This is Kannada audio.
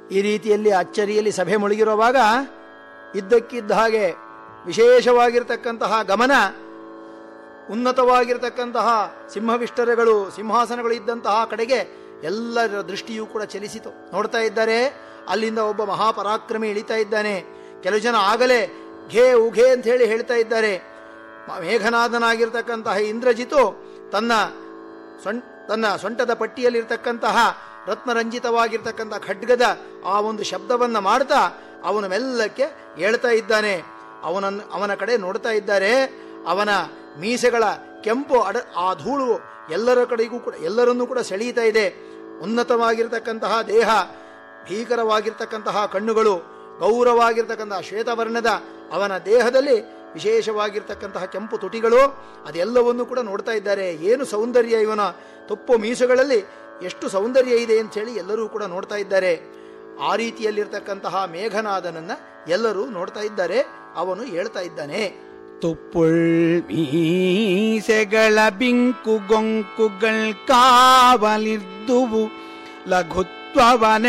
ಈ ರೀತಿಯಲ್ಲಿ ಅಚ್ಚರಿಯಲ್ಲಿ ಸಭೆ ಮುಳುಗಿರುವಾಗ ಇದ್ದಕ್ಕಿದ್ದ ಹಾಗೆ ವಿಶೇಷವಾಗಿರ್ತಕ್ಕಂತಹ ಗಮನ ಉನ್ನತವಾಗಿರ್ತಕ್ಕಂತಹ ಸಿಂಹವಿಷ್ಟರಗಳು ಸಿಂಹಾಸನಗಳು ಇದ್ದಂತಹ ಕಡೆಗೆ ಎಲ್ಲರ ದೃಷ್ಟಿಯೂ ಕೂಡ ಚಲಿಸಿತು ನೋಡ್ತಾ ಇದ್ದಾರೆ ಅಲ್ಲಿಂದ ಒಬ್ಬ ಮಹಾಪರಾಕ್ರಮಿ ಇಳಿತಾ ಇದ್ದಾನೆ ಕೆಲವು ಜನ ಆಗಲೇ ಘೇ ಉಘೇ ಅಂತ ಹೇಳಿ ಹೇಳ್ತಾ ಇದ್ದಾರೆ ಮ- ಮೇಘನಾದನಾಗಿರ್ತಕ್ಕಂತಹ ಇಂದ್ರಜಿತು ತನ್ನ ಸೊಂ ತನ್ನ ಸೊಂಟದ ಪಟ್ಟಿಯಲ್ಲಿರ್ತಕ್ಕಂತಹ ರತ್ನರಂಜಿತವಾಗಿರ್ತಕ್ಕಂತಹ ಖಡ್ಗದ ಆ ಒಂದು ಶಬ್ದವನ್ನು ಮಾಡ್ತಾ ಅವನು ಮೆಲ್ಲಕ್ಕೆ ಹೇಳ್ತಾ ಇದ್ದಾನೆ ಅವನನ್ನು ಅವನ ಕಡೆ ನೋಡ್ತಾ ಇದ್ದಾರೆ ಅವನ ಮೀಸೆಗಳ ಕೆಂಪು ಅಡ ಆ ಧೂಳು ಎಲ್ಲರ ಕಡೆಗೂ ಕೂಡ ಎಲ್ಲರನ್ನೂ ಕೂಡ ಸೆಳೆಯುತ್ತಾ ಇದೆ ಉನ್ನತವಾಗಿರ್ತಕ್ಕಂತಹ ದೇಹ ಭೀಕರವಾಗಿರ್ತಕ್ಕಂತಹ ಕಣ್ಣುಗಳು ಗೌರವಾಗಿರ್ತಕ್ಕಂತಹ ಶ್ವೇತವರ್ಣದ ಅವನ ದೇಹದಲ್ಲಿ ವಿಶೇಷವಾಗಿರ್ತಕ್ಕಂತಹ ಕೆಂಪು ತುಟಿಗಳು ಅದೆಲ್ಲವನ್ನು ಕೂಡ ನೋಡ್ತಾ ಇದ್ದಾರೆ ಏನು ಸೌಂದರ್ಯ ಇವನ ತುಪ್ಪು ಮೀಸುಗಳಲ್ಲಿ ಎಷ್ಟು ಸೌಂದರ್ಯ ಇದೆ ಅಂತ ಹೇಳಿ ಎಲ್ಲರೂ ಕೂಡ ನೋಡ್ತಾ ಇದ್ದಾರೆ ಆ ರೀತಿಯಲ್ಲಿರ್ತಕ್ಕಂತಹ ಮೇಘನಾದನನ್ನ ಎಲ್ಲರೂ ನೋಡ್ತಾ ಇದ್ದಾರೆ ಅವನು ಹೇಳ್ತಾ ಇದ್ದಾನೆ ತುಪ್ಪುಳ್ ಮೀಸೆಗಳ ಬಿಂಕು ಗೊಂಕುಗಳ್ ಕಾವಲಿರ್ದುವು ಲಘುತ್ವವನೆ